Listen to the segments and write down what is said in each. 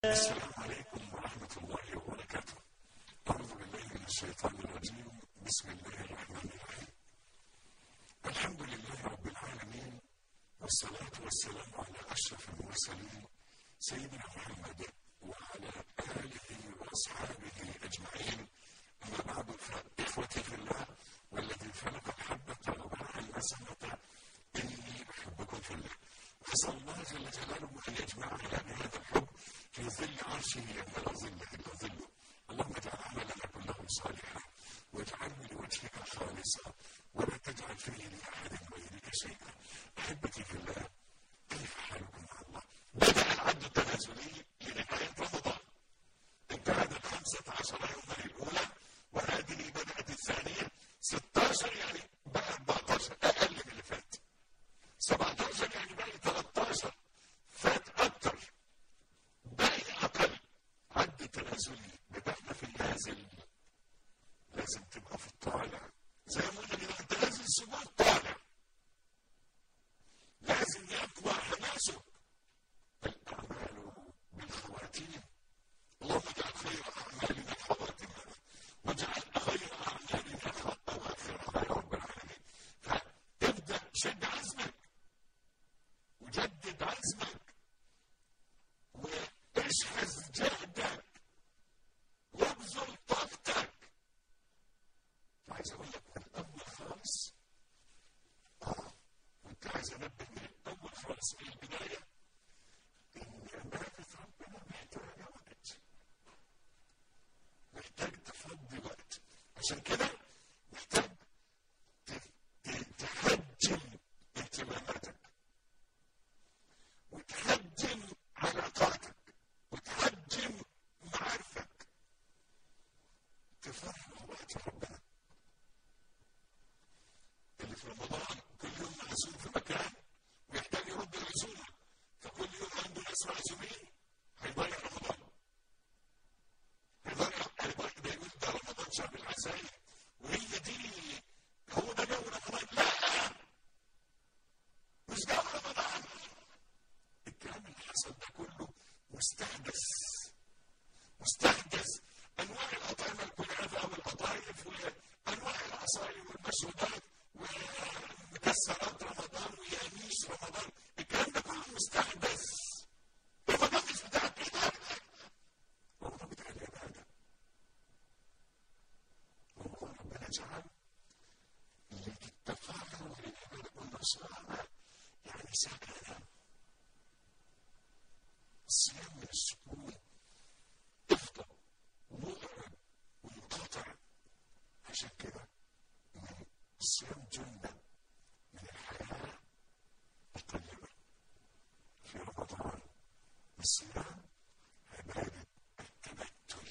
السلام عليكم ورحمة الله وبركاته أعوذ بالله من الشيطان الرجيم بسم الله الرحمن الرحيم الحمد لله رب العالمين والصلاة والسلام على أشرف المرسلين سيدنا محمد وعلى آله وأصحابه أجمعين أما بعد فإخوتي في الله والذي فلق الحبة وبرع النسمة إني أحبكم في الله أسأل الله جل جلاله أن يجمعنا بهذا الحب في ظل عرشه يوم لا ظل إلا ظله اللهم اجعل عملنا كله صالحا واجعله لوجهك خالصا ولا تجعل فيه لأحد غيرك شيئا أحبتي في الله كيف حالكم مع الله؟ بدأ العد التنازلي لنهاية رمضان انتهت الخمسة عشر يوما الأولى وهذه بدأت الثانية 16 يعني بقى 14 أقل من اللي فات 17 يعني باقي 13 فات أكتر باقي أقل عد تنازلي بدأنا في النازل لازم تبقى في الطالع زي ما قلنا كده أنت نازل السجود طالع لازم يقوى حماسك الأعمال بالخواتيم اللهم اجعل خير أعمالنا خواتمنا واجعل خير أعمالنا أواخرها يا رب العالمين فتبدأ شد عزمك وجدد عزمك واشحذ جهدك وابذل طاقتك عايز اقول لك من الاول خالص اه كنت عايز انبه من الاول خالص في البدايه ان عباده ربنا محتاجه وقت محتاج تفضي وقت عشان كده محتاج ت- ت- تحجم اهتماماتك وتحجم علاقاتك وتحجم معارفك تفرغ وقت ربنا اللي في رمضان كل يوم معزوم في مكان ويحتاج يرد العزومه فكل يوم عنده ناس معزومين هيضيع رمضان هيضيع هيضيع ده يقول ده رمضان شهر العزايم وهي دي هو ده جو رمضان لا مش جو رمضان الكلام اللي حصل ده كله مستحدث مستحدث انواع الاطعمه الكلافه والقطايف وانواع العصائر والمشروبات ومكسرات رمضان وياميش رمضان الكلام ده كله مستحدث رمضان مش بتاع كده رمضان بتاع العباده رمضان ربنا جعل للتفرغ للعباده والنصارى يعني سكنه الصيام من السكون افضل ومغرب ومنقطع عشان كده من الصيام جنة من الحياة الطيبة في رمضان الصيام عبادة التبتل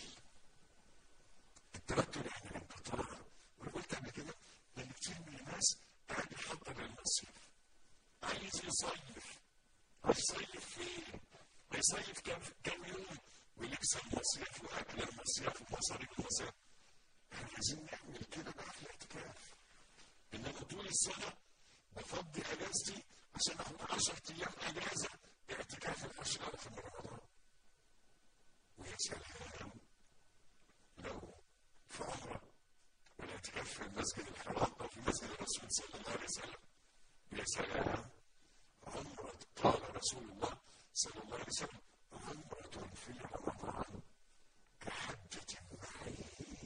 التبتل يعني الانقطاع وانا قلت قبل كده ان كتير من الناس قاعد يحضر للمصيف عايز يصيف هيصيف فين؟ هيصيف كام كام يوم ولبس المصيف واكل المصيف ومصاريف المصيف احنا عايزين نعمل كده بقى في الاعتكاف ان انا طول السنه بفضي اجازتي عشان اخد 10 ايام اجازه اعتكاف الاشهر في رمضان ويا سلام لو في عمره والاعتكاف في المسجد الحرام او في مسجد الرسول صلى الله عليه وسلم يا سلام عمرة قال رسول الله صلى الله عليه وسلم عمرة في رمضان كحجة معي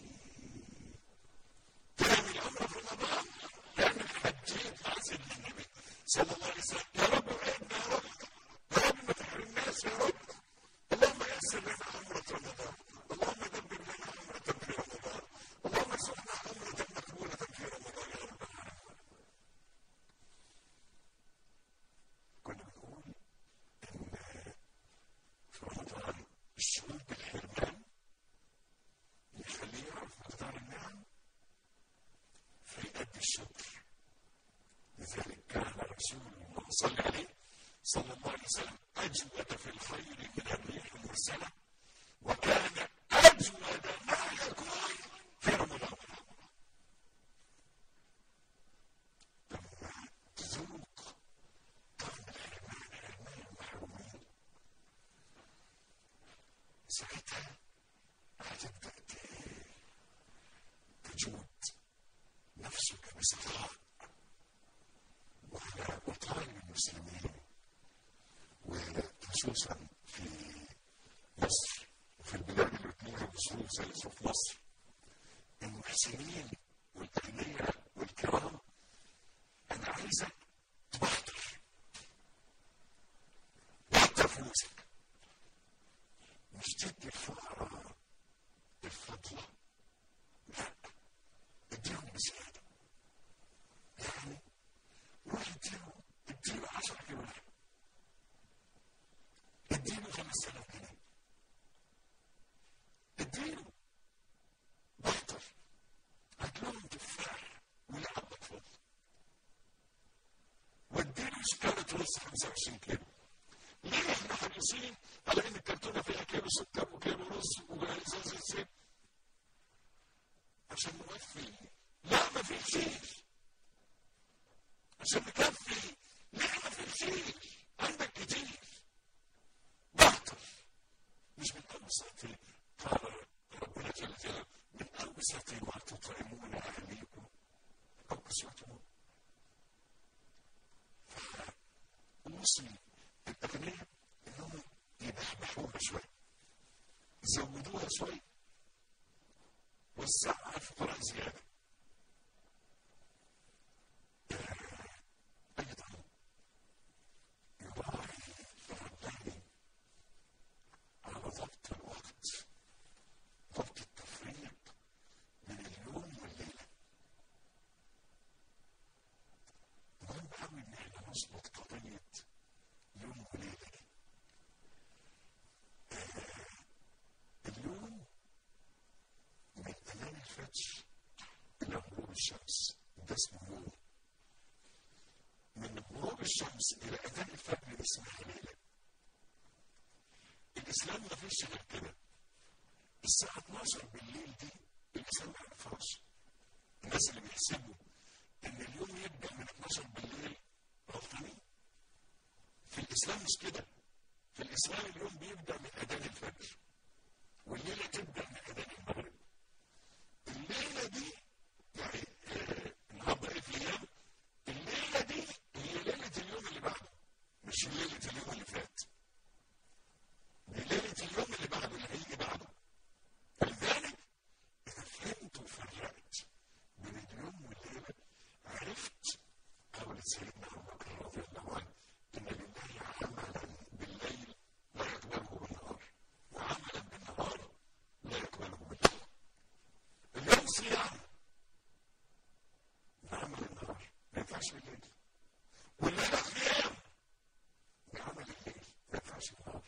تعمل عمرة في رمضان تعمل حجيت مع سيدنا النبي صلى الله عليه وسلم يا رب وعدنا يا رب يا رب ما تحرمناش يا رب اللهم يسر لنا عمرة رمضان اللهم دبر لنا عمرة في رمضان اللهم ارزقنا عمرة مقبولة في رمضان يا رب العالمين كنا بنقول ان في رمضان الشعور بالحرمان يخليه يعرف مقدار النعم فيؤدي الشكر لذلك كان رسول الله صلى عليه صلى الله عليه وسلم اجود في الخير من الريح المرسله وكان اجود ما يكون في رمضان لما تذوق طعم الحرمان حرمان المحرومين ساعتها هتبدأ تجود نفسك بسخاء وعلى وطائل المسلمين وخصوصا في مصر وفي البلاد اللي بتمر بظروف زي ظروف مصر المحسنين والأغنياء والكرام أنا عايزك تبحتر بحتر فلوسك مش تدي الفقراء الفضلة لا اديهم بزيادة يعني روح اديله اديله 10 كيلو لحم اديله 5000 جنيه اديله بحتر هات لهم تفاح ويعبط فضل واديله سكرة رز 25 كيلو ليه احنا حريصين على ان الكرتونه فيها كيلو سكر وكيلو رز وازازه زيت عشان نوفي لا ما في شيء عشان نكفي لا ما في شيء عندك كتير بحتر مش من اوسط قال ربنا جل جلاله من اوسط ما تطعمون اهليكم او كسوتهم فالمسلم الأغنياء إنهم يبحبحوها شوية يزودوها شوية وسعوا على الفقراء زيادة أيضا يراعي الرباني على ضبط الوقت ضبط التفريق من اليوم والليلة مهم قوي إن احنا نظبط قضية يوم وليلة اليوم من أذان الفجر إلى غروب الشمس ده اسمه يوم من غروب الشمس إلى أذان الفجر اسمها ليلة الإسلام ما فيش غير كده الساعة 12 بالليل دي الإسلام ما يعرفهاش الناس اللي بيحسبوا إن اليوم يبدأ من 12 بالليل غلطانين في الإسلام مش كده في الإسلام اليوم بيبدأ من أذان الفجر والليلة تبدأ من أذان المغرب الليلة دي يعني آه، النهارده إيه في الأيام الليلة دي هي ليلة اليوم اللي بعده مش ليلة اليوم اللي فات دي ليلة اليوم اللي بعده اللي هيجي بعده فلذلك إذا فهمت وفرقت بين اليوم والليلة عرفت قول سيدنا أبو بكر رضي الله عنه إن لله عملا بالليل لا يقبله بالنهار وعملا بالنهار لا يقبله بالليل اليوم صيام بعمل النهار ما ينفعش بالليل والليلة قيام بعمل الليل ما ينفعش النهار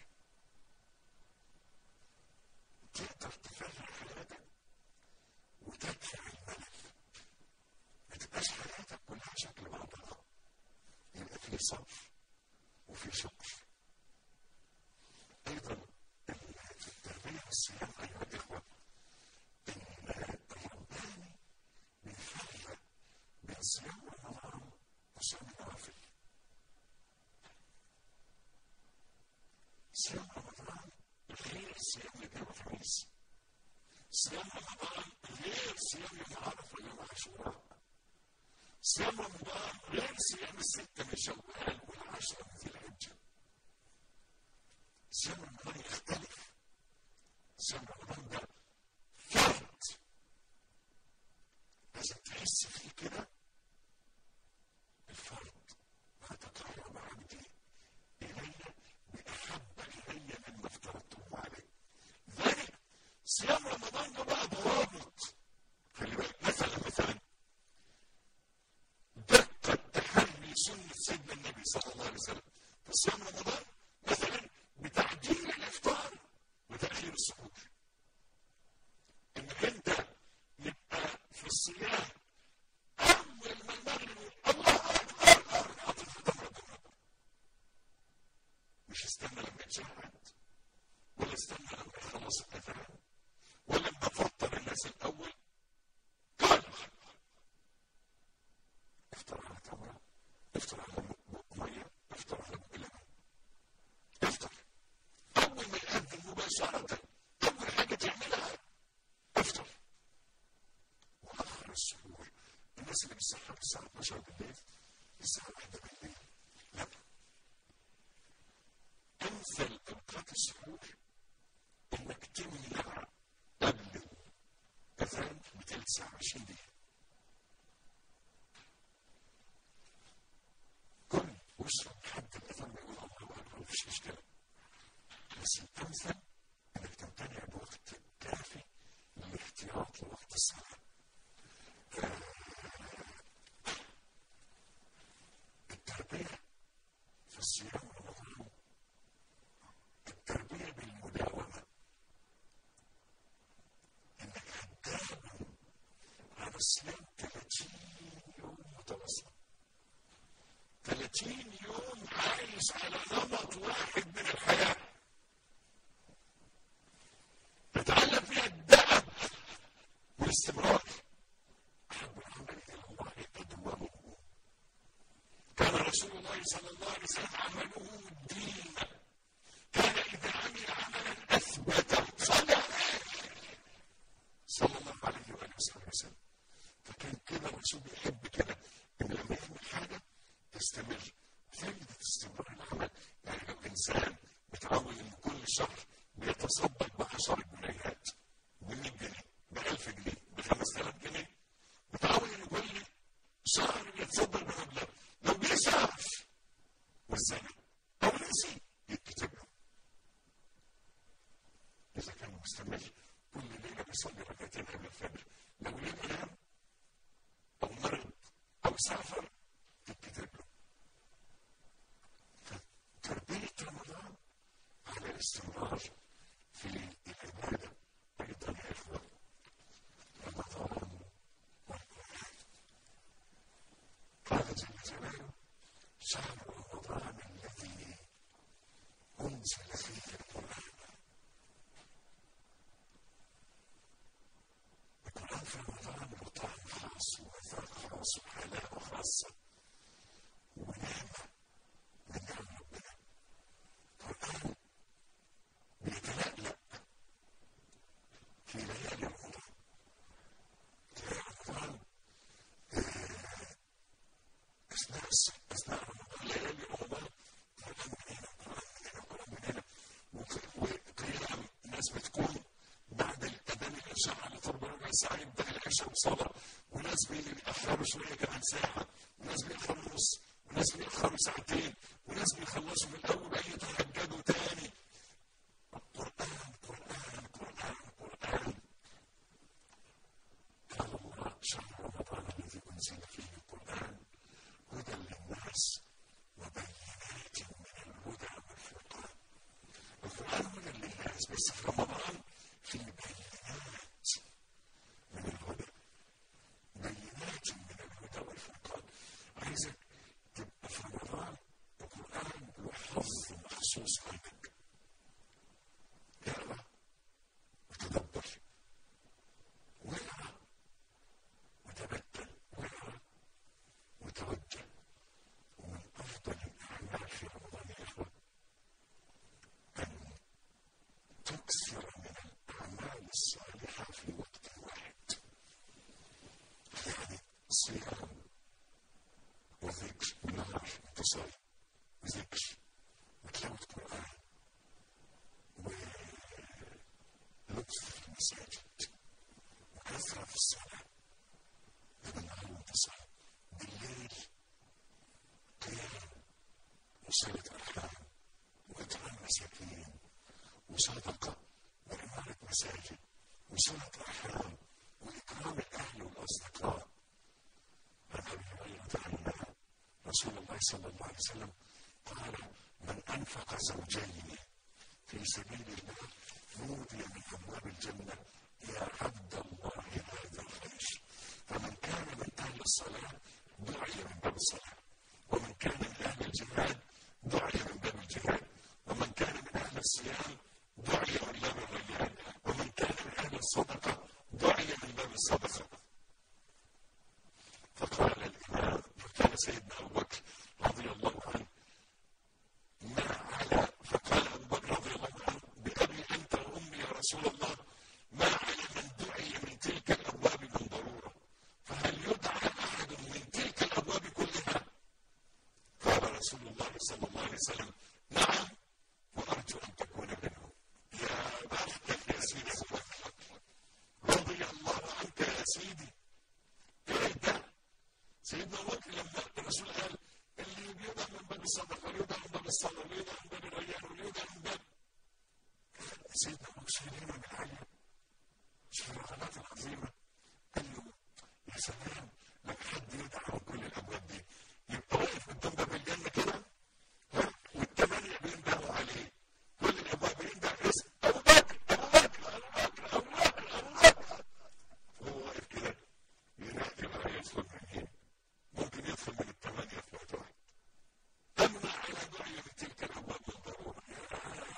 تقدر تفرق حياتك وتدفع الملل ما تبقاش حياتك كلها شكل بعضها يبقى في صبر وفي شكر ايضا في التربيه والصيام ايها الاخوه ان الرباني بيفرق بين صيام رمضان وصيام النوافل صيام رمضان غير صيام الاثنين والخميس صيام رمضان غير صيام يوم عرفه ويوم عاشوراء صيام رمضان غير صيام الستة من شوال والعشرة من ذي الحجة صيام رمضان يختلف صيام رمضان ده فرد لازم تحس فيه كده الفرد ما تقرب عبدي إلي بأحب إلي مما افترضته عليه ذلك صيام رمضان ده بقى ضوابط خلي بالك مثلا مثلا دقة تحري سنة سيدنا النبي صلى الله عليه وسلم في صيام رمضان مثلا بتعجيل الإفطار وتأخير السحور إنك أنت يبقى في الصيام أول ما المغرب يقول الله أكبر أروح حاطط في تمرة النهار مش استنى لما يتشهد ولا استنى لما يخلص الأذان ولا لما أفطر الناس الأول قال افطر على تمرة افطر على بق مية افطر على بق لبن افطر أول ما يأذن مباشرة الاستمرار أحب العمل إلى الله أدومه كان رسول الله صلى الله عليه وسلم عمله الدين كان إذا عمل عملا أثبته صلى صلى الله عليه وآله وصحبه وسلم فكان كده الرسول بيحب كده إن لما يعمل حاجة تستمر فايدة استمرار العمل يعني لو إنسان متعود إن كل شهر بيتصدق بعشر جنيهات ب 100 جنيه ب 1000 جنيه ب 5000 جنيه متعود إن كل شهر بيتصدق بمبلغ لو جه شهر والزنا أو نسي يتكتب له إذا كان مستمر كل ليلة بيصلي ركعتين قبل الفجر لو لم ينام أو مرض أو سافر تتكتب له فتربية رمضان على الاستمرار في العبادة أيضا يا إخوة رمضان والقرآن قال جل جلاله شهر رمضان الذي أنزل فيه القرآن القرآن في رمضان له طعم خاص ومذاق خاص وحلاوة خاصة ونعمة من نعم ربنا القرآن بيتلألأ في ليالي رمضان ليالي رمضان أثناء أثناء رمضان ليالي رمضان قرآن من هنا قرآن من هنا قرآن من هنا وقيام الناس بتكون بعد الأذان العشاء على طول ربع ساعة يبدأ العشاء وصلاة وناس بيأخروا شوية كمان ساعة وناس بيأخروا نص وناس بيأخروا ساعتين وناس بيخلصوا من الأول أي يتهجدوا تاني قرآن قرآن قرآن قرآن قال الله شهر رمضان الذي أنزل فيه القرآن هدى للناس وبينات من الهدى والفرقان القرآن هدى للناس بس في رمضان في بينات من الهدى بينات من الهدى والفرقان عايزك تبقى في رمضان القرآن له حظ مخصوص عندك اقرا وتدبر واقرا وتبتل واقرا وتوجه ومن افضل الاعمال في رمضان يا اخوه ان تكثر من الاعمال الصالحه في وقت واحد يعني صيام وذكر نهار انتصار وذكر وتلاوه قران ولبس في المساجد وكثره في الصلاه ده بالنهار وانتصار بالليل قيام وصلة أرحام وإطعام مساكين وصدقة وعمارة مساجد وصلة أرحام وإكرام الأهل والأصدقاء عن أبي هريرة عن رسول الله صلى الله عليه وسلم قال من أنفق زوجين في سبيل الله نودي من أبواب الجنة يا عبد الله هذا الخير فمن كان من أهل الصلاة دعي من باب الصلاة ومن كان من أهل الجهاد دعي من باب الجهاد ومن كان من أهل الصيام دعي من باب الريان ومن كان من أهل الصدقة دعي من باب الصدقة فقال الإمام فقال سيدنا أبو بكر رضي الله عنه ما على فقال أبو بكر رضي الله عنه بأبي أنت وأمي يا رسول الله ما على من دعي من تلك الأبواب من ضرورة فهل يدعى أحد من تلك الأبواب كلها قال رسول الله صلى الله عليه وسلم نعم وأرجو أن تكون منهم يا بختك يا سيدي أبو بكر رضي الله عنك يا سيدي ايه ده سيدنا ابو بكر لما الرسول قال اللي بيدعى من باب الصدقه ويدعى من باب الصلاه ويدعى من باب الريان ويدعى من باب سيدنا ابو بكر شايلينه من عاليه شوف الرغبات العظيمه قال له يا سلام لك حد يدعى من كل الابواب دي يبقى واقف قدام باب الجنه كده ها والثمانيه بيندهوا عليه كل الابواب بيندهوا اسم ابو بكر ابو بكر ابو بكر ابو بكر ابو بكر وهو واقف كده ينادي بقى يدخل من هنا ممكن يدخل من الثمانيه في وقت واحد اما على دعي من تلك الابواب بالضروره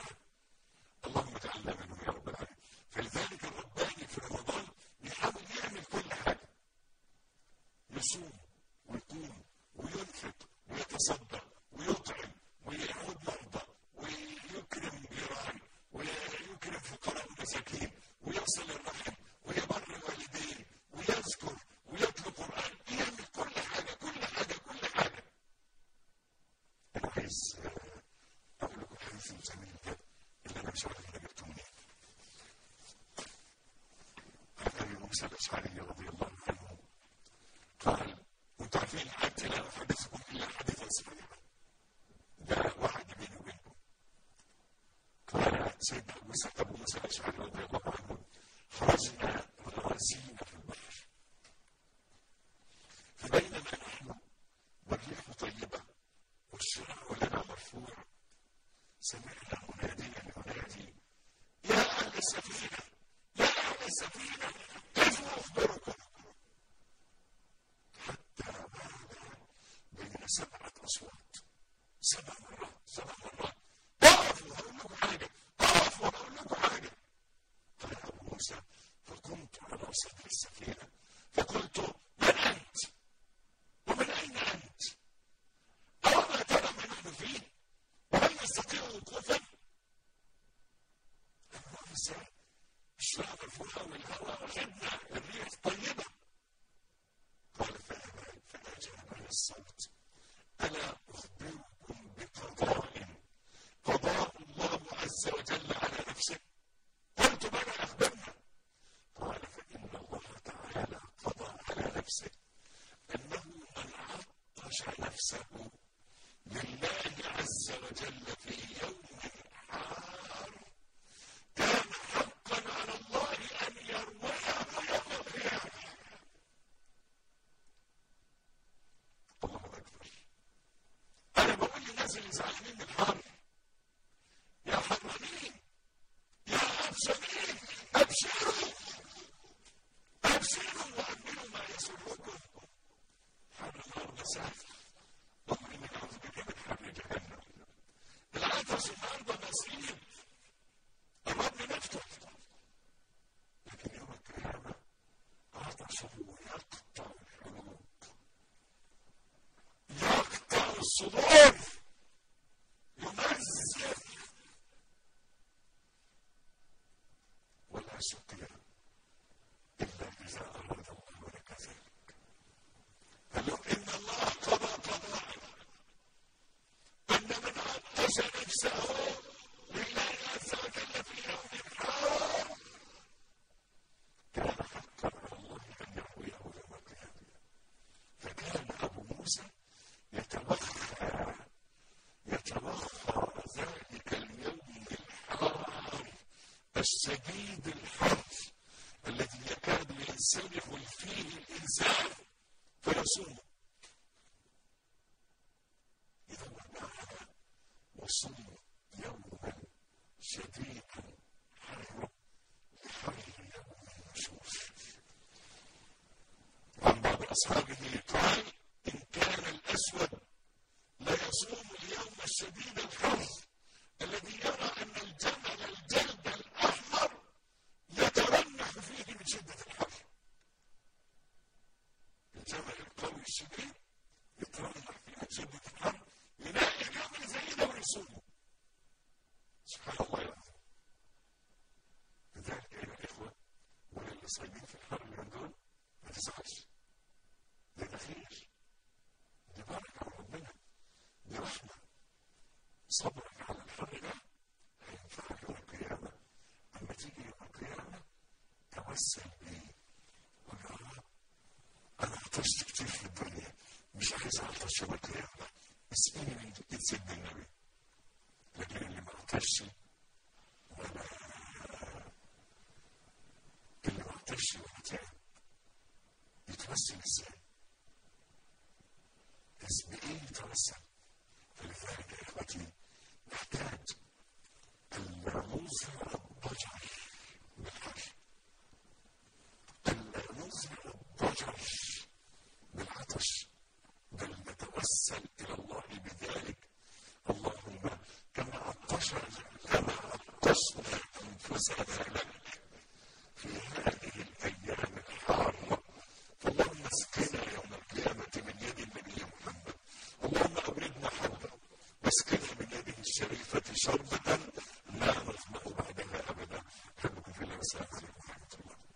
اللهم اجعلنا منهم يا رب العالمين فلذلك الرباني في رمضان يحاول يعمل المساكين ويصل الرحم ويبر والديه ويذكر ويتلو قرآن يعمل كل حاجة كل حاجة كل حاجة أنا عايز أقول لكم حديث جميل كده اللي أنا مش عارف أنا جبته منين عن أبي موسى الأشعري رضي الله عنه قال وأنتم عارفين حتى لا أحدثكم إلا حديثا صحيحا ده واحد بيني وبينكم قال سيدنا موسى أبو موسى الأشعري رضي الله عنه خرجنا غازين في البحر فبينما نحن والريح طيبة والشراع لنا مرفوع سمعنا مناديا ينادي يا أهل السفينة يا أهل السفينة كيف أخبركم حتى مال بين سبعة أصوات سبع مرات سبع مرات اقفوا هقول لكم حاجة اقفوا هقول لكم حاجة قال أبو موسى فقمت على صدر السفينة فقلت من أنت ومن أين أنت أوما ترى ما نحن فيه وهل نستطيع وقوفا المنافسة الشعب مرفوعة والهواء واخدنا الريح طيبة قال فأنا فأجاب الصوت ألا أخبركم بقضاء قضاء الله عز وجل على نفسه قلت بلى أخبرنا قال فإن الله تعالى قضى على نفسه أنه من عطش نفسه لله عز وجل في يوم حار كان حقا على الله أن يرويه يوم القيامة الله أكبر أنا بقول للناس اللي زعلانين من الحر يا حرانين يا أبشرين أبشروا أبشروا وأمنوا ما يسركم حر النار مسافة اللهم نعوذ بك من حر جهنم العطش النهارده مسير الرب نفسه لكن يوم القيامة عطشه يقطع القلوب يقطع الصدور يمزق ولا سقيا إلا إذا أراد الله لك ذلك قال له إن الله قضى قضاء أن من عطش نفسه لله عز وجل في يوم حار كان حقا على الله أن يرويه يوم القيامة فكان أبو موسى يتوخى يتوخى ذلك اليوم الحار الشديد الحر الذي يكاد ينسلخ فيه الإنسان فيصوم إذا وقعنا وصم يوما شديدا حر حر يوم النشوش عن بعض أصحابه قال إن كان الأسود لا يصوم اليوم الشديد الحر الذي يرى أن الجمل الجلد الأحمر يترنح فيه من شدة الحر الجمل القوي الشديد يترنح فيه من شدة الحر يلاقي اليوم اللي زي ده ويصومه سبحان الله العظيم لذلك أيها الإخوة وللي صايمين في الحر من دول ما تزعلش ده ده خير دي بركة من ربنا دي رحمة صبرك على الحر ده هينفعك يوم القيامة أما تيجي يوم القيامة توسل بيه قول يا رب أنا عطشت كتير في الدنيا مش عايز أعطش يوم القيامة اسقيني من إيد سيدنا النبي لكن اللي ما عطشش ولا اللي ما عطشش ولا تعب يتوسل ازاي؟ بس بإيه يتوسل؟ فلذلك يا إخوتي نحتاج ألا نظهر الضجر بالحر ألا نظهر الضجر بالعطش بل نتوسل إلى الله بذلك اللهم كما عطشنا كما عطشنا أنفسنا لك في هذه الأيام الحارة فاللهم اسقنا يوم القيامة من يد النبي محمد اللهم أوردنا حوله واسقنا من يده الشريفة شربة